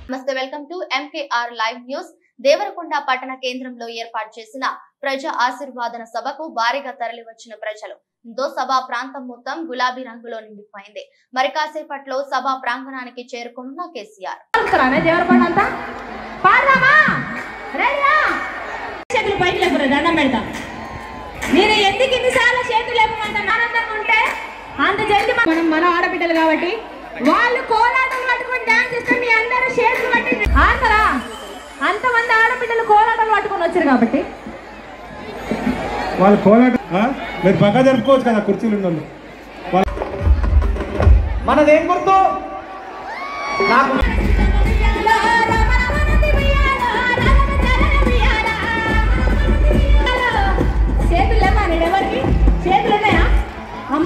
నమస్తే welcome to MKR live news Devarakonda పట్టణ కేంద్రంలో ఏర్పాటు చేసిన ప్రజా ఆశీర్వాదన సభకు భారీగా తరలివచ్చిన ప్రజలు దో సభా ప్రాంతం మొత్తం గులాబీ రంగులో నిండిపోయింది మరి కాసేపట్లో సభా ప్రాంగణానికి చేరుకున్న కేసీఆర్ వస్తున్నానే దేవరకొండ అంతా పాడదామా రెడీయా చేతులు పైకి లేపురా దండం పెడతా మీరు ఎందుకు ఇన్నిసార్లు చేతులు లేపమంత ఆనందంగా ఉంటే అంత జల్ది మనం మన ఆడబిడ్డలు కాబట్టి వాళ్ళు కోలాటం పట్టుకొని డాన్స్ చేస్తే మీ అందరూ చేతులు పట్టి ఆంధ్రా అంతమంది ఆడబిడ్డలు కోలాటం పట్టుకొని వచ్చారు కాబట్టి వాళ్ళు కోలాట ఆ? మీరు పక్క జరుపుకోవచ్చు కదా కుర్చీలు ఉన్న వాళ్ళు మనదేం గుర్తు నాకు